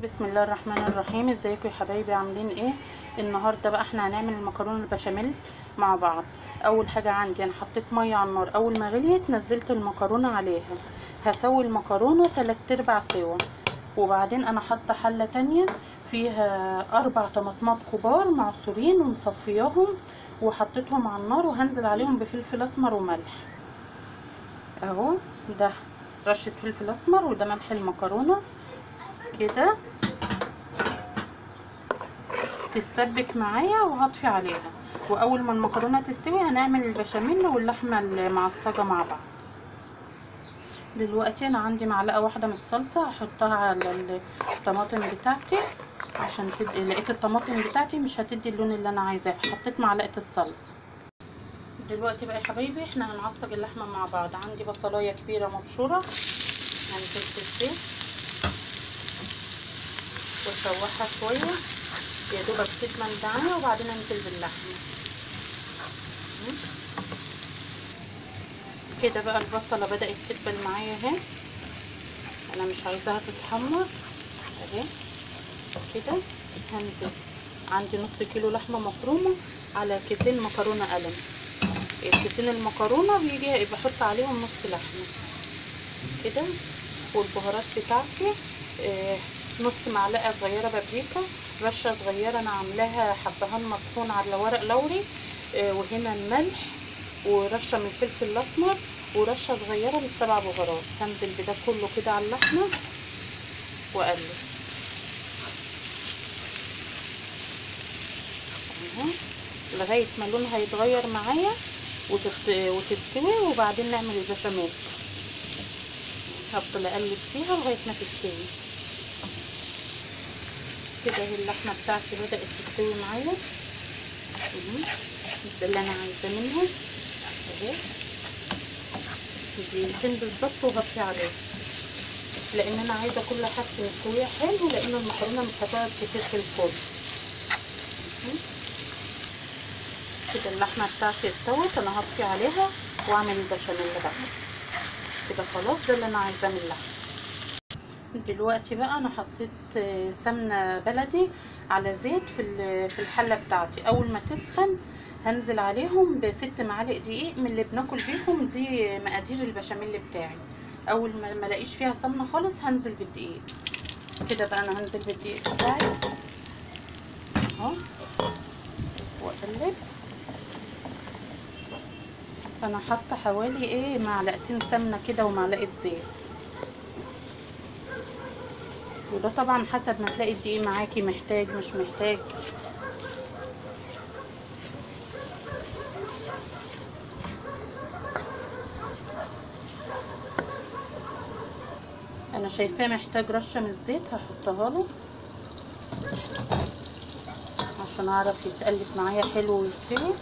بسم الله الرحمن الرحيم ازيكم يا حبايبي عاملين ايه النهارده بقى احنا هنعمل المكرونه البشاميل مع بعض اول حاجه عندي انا حطيت ميه على النار اول ما غليت نزلت المكرونه عليها هسوي المكرونه تلات ارباع سوا وبعدين انا حاطه حله تانية فيها اربع طماطمات كبار معصورين ومصفياهم وحطيتهم على النار وهنزل عليهم بفلفل اسمر وملح اهو ده رشه فلفل اسمر وده ملح المكرونه كده تتسبك معايا وهطفي عليها واول ما المكرونه تستوي هنعمل البشاميل واللحمه المعصجه مع بعض دلوقتي انا عندي معلقه واحده من الصلصه هحطها على الطماطم بتاعتي عشان تدي لقيت الطماطم بتاعتي مش هتدي اللون اللي انا عايزاه فحطيت معلقه الصلصه دلوقتي بقى يا حبايبي احنا هنعصج اللحمه مع بعض عندي بصلايه كبيره مبشوره هنزل في الزيت واشوحها شويه يا دوبك تكمل معايا وبعدين انزل باللحمه كده بقى البصله بدات تدبل معايا اهي انا مش عايزاها تتحمر اهي كده هنزل عندي نص كيلو لحمه مفرومه على كيسين مكرونه قلم الكيسين المكرونه بيجي بحط عليهم نص لحمه كده والبهارات بتاعتي آه نص معلقه صغيره بابريكا رشه صغيره انا عاملاها حبهان مطحون على ورق لوري آه وهنا الملح ورشه من الفلفل الاسمر ورشه صغيره من السبع بهارات هنزل بده كله كده على اللحمه واقلب اهو لغايه ما لونها يتغير معايا وتست... وتستوي وبعدين نعمل البشاميل هفضل اقلب فيها لغايه ما تستوي كده اهي اللحمه بتاعتي بدات تستوي معايا ده اللي انا عايزاه منها اهي دقيقتين بالظبط وغطي عليه لان انا عايزه كل حاجه مستويه حلو لان المكرونه مش هتقعد كتير في الفرن كده اللحمه بتاعتي استوت انا هطفي عليها واعمل البشاميل بقى كده خلاص ده اللي انا عايزاه من اللحمه دلوقتي بقى انا حطيت سمنه بلدي على زيت في في الحله بتاعتي اول ما تسخن هنزل عليهم بست معالق دقيق من اللي بناكل بيهم دي مقادير البشاميل بتاعي اول ما ما الاقيش فيها سمنه خالص هنزل بالدقيق كده بقى انا هنزل بالدقيق بتاعي اهو واقلب انا حاطه حوالي ايه معلقتين سمنه كده ومعلقه زيت وده طبعا حسب ما تلاقي الدقيق معاكي محتاج مش محتاج انا شايفاه محتاج رشه من الزيت هحطها له عشان اعرف يتقلب معايا حلو ويستوي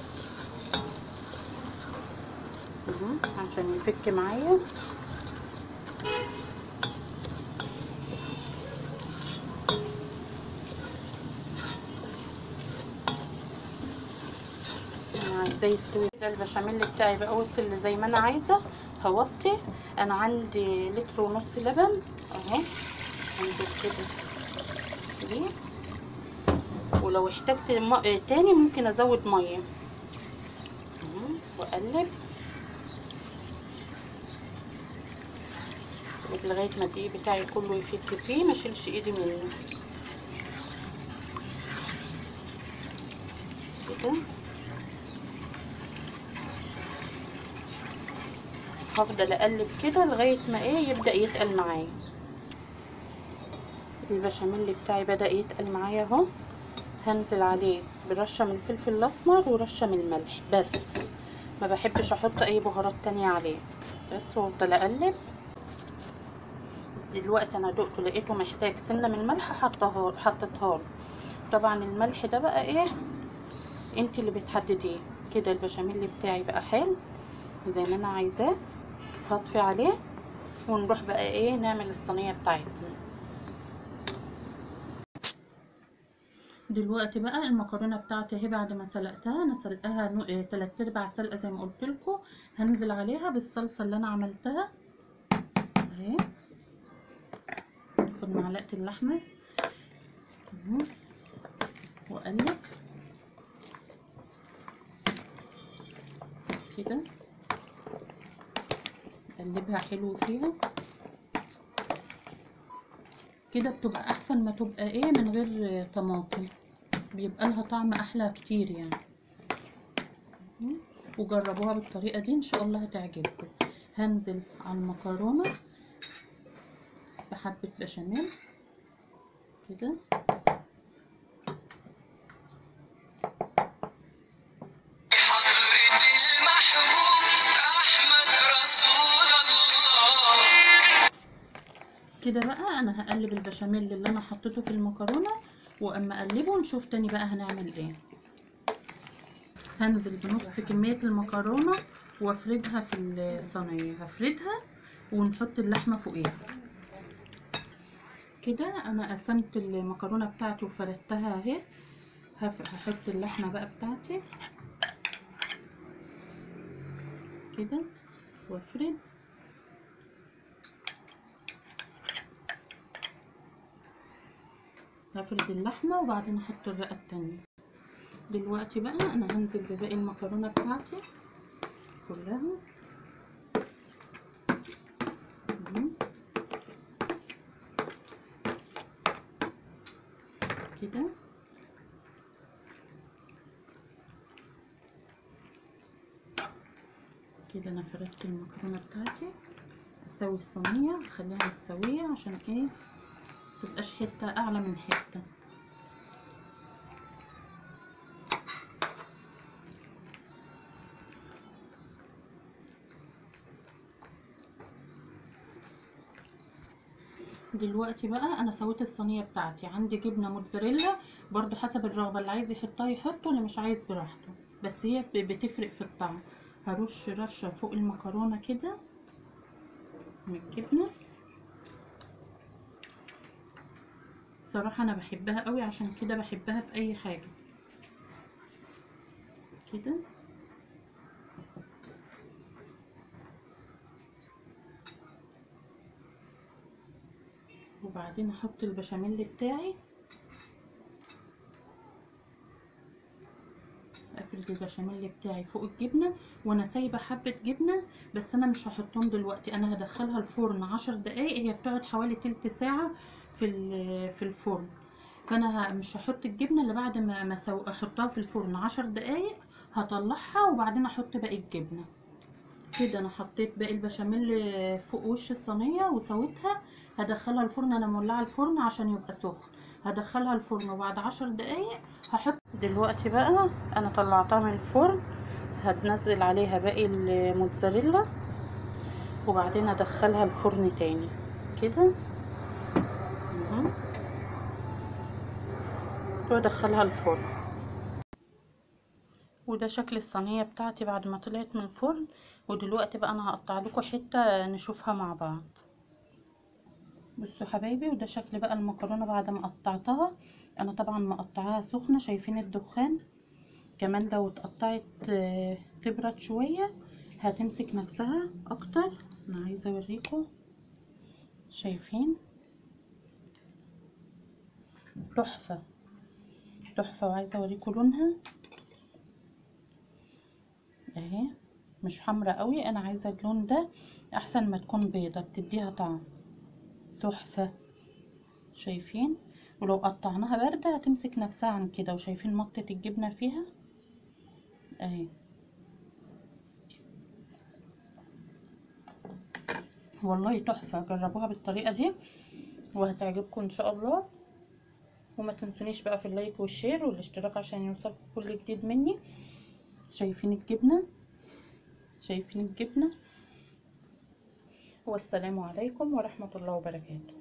عشان يفك معايا عايزاه يستوي كده البشاميل بتاعي بقى وصل زي ما انا عايزه هوطي انا عندي لتر ونص لبن اهو هنزل كده دي ولو احتجت تاني ممكن ازود ميه واقلب لغايه ما الدقيق بتاعي كله يفك فيه ما اشيلش ايدي منه كده هفضل اقلب كده لغايه ما ايه يبدا يتقل معايا البشاميل بتاعي بدا يتقل معايا اهو هنزل عليه برشه من الفلفل الاسمر ورشه من الملح بس ما بحبش احط اي بهارات تانية عليه بس وافضل اقلب دلوقتي انا دقته لقيته محتاج سنه من الملح حطها حطيتها له طبعا الملح ده بقى ايه انت اللي بتحدديه كده البشاميل بتاعي بقى حلو زي ما انا عايزاه هطفي عليه ونروح بقى ايه نعمل الصينيه بتاعتنا دلوقتي بقى المكرونه بتاعتي اهي بعد ما سلقتها انا سلقاها نو... اه تلات ارباع سلقه زي ما قلت لكم هنزل عليها بالصلصه اللي انا عملتها اهي خد معلقه اللحمه مهم. واقلب كده اقلبها حلو فيها كده بتبقى احسن ما تبقى ايه من غير طماطم بيبقى لها طعم احلى كتير يعني مهم. وجربوها بالطريقه دي ان شاء الله هتعجبكم هنزل على المكرونه بحبه بشاميل كده حضرة المحبوب أحمد رسول الله كده بقى انا هقلب البشاميل اللي انا حطيته في المكرونه واما اقلبه نشوف تاني بقى هنعمل ايه هنزل بنص كميه المكرونه وافردها في الصينيه هفردها ونحط اللحمه فوقيها كده انا قسمت المكرونه بتاعتي وفردتها اهي هف- هحط اللحمه بقى بتاعتي كده وافرد هفرد اللحمة وبعدين احط الرقة التانية دلوقتي بقى انا هنزل بباقي المكرونة بتاعتي كلها مهم. كده كده انا فردت المكرونة بتاعتي اسوي الصينية اخليها مستوية عشان ايه متبقاش حتة اعلى من حتة دلوقتي بقى انا سويت الصينيه بتاعتي عندي جبنه موتزاريلا برضو حسب الرغبه اللي عايز يحطها يحطه اللي مش عايز براحته بس هي ب- بتفرق في الطعم هرش رشه فوق المكرونه كده من الجبنه صراحه انا بحبها قوي عشان كده بحبها في اي حاجه كده وبعدين احط البشاميل بتاعي افرد البشاميل بتاعي فوق الجبنه وانا سايبه حبه جبنه بس انا مش هحطهم دلوقتي انا هدخلها الفرن عشر دقايق هي بتقعد حوالي تلت ساعه في ال- في الفرن فانا ه- مش هحط الجبنه اللي بعد ما ما سو- احطها في الفرن عشر دقايق هطلعها وبعدين احط باقي الجبنه كده انا حطيت باقي البشاميل فوق وش الصينيه وسويتها هدخلها الفرن انا مولعه الفرن عشان يبقى سخن هدخلها الفرن وبعد عشر دقايق هحط دلوقتي بقى انا طلعتها من الفرن هتنزل عليها باقي الموتزاريلا وبعدين ادخلها الفرن تاني كده مهم. وادخلها الفرن وده شكل الصينية بتاعتي بعد ما طلعت من الفرن ودلوقتي بقى انا هقطع لكم حتة نشوفها مع بعض بصوا حبايبي وده شكل بقى المكرونة بعد ما قطعتها انا طبعا مقطعاها سخنة شايفين الدخان كمان لو اتقطعت آه، تبرد شوية هتمسك نفسها اكتر انا عايزة اوريكم شايفين تحفة تحفة وعايزة اوريكم لونها اهي مش حمرا قوي انا عايزة اللون ده احسن ما تكون بيضة بتديها طعم تحفة شايفين ولو قطعناها باردة هتمسك نفسها عن كده وشايفين مطة الجبنة فيها اهي والله تحفة جربوها بالطريقة دي وهتعجبكم ان شاء الله وما تنسونيش بقى في اللايك والشير والاشتراك عشان يوصلكم كل جديد مني شايفين الجبنة شايفين الجبنة والسلام عليكم ورحمة الله وبركاته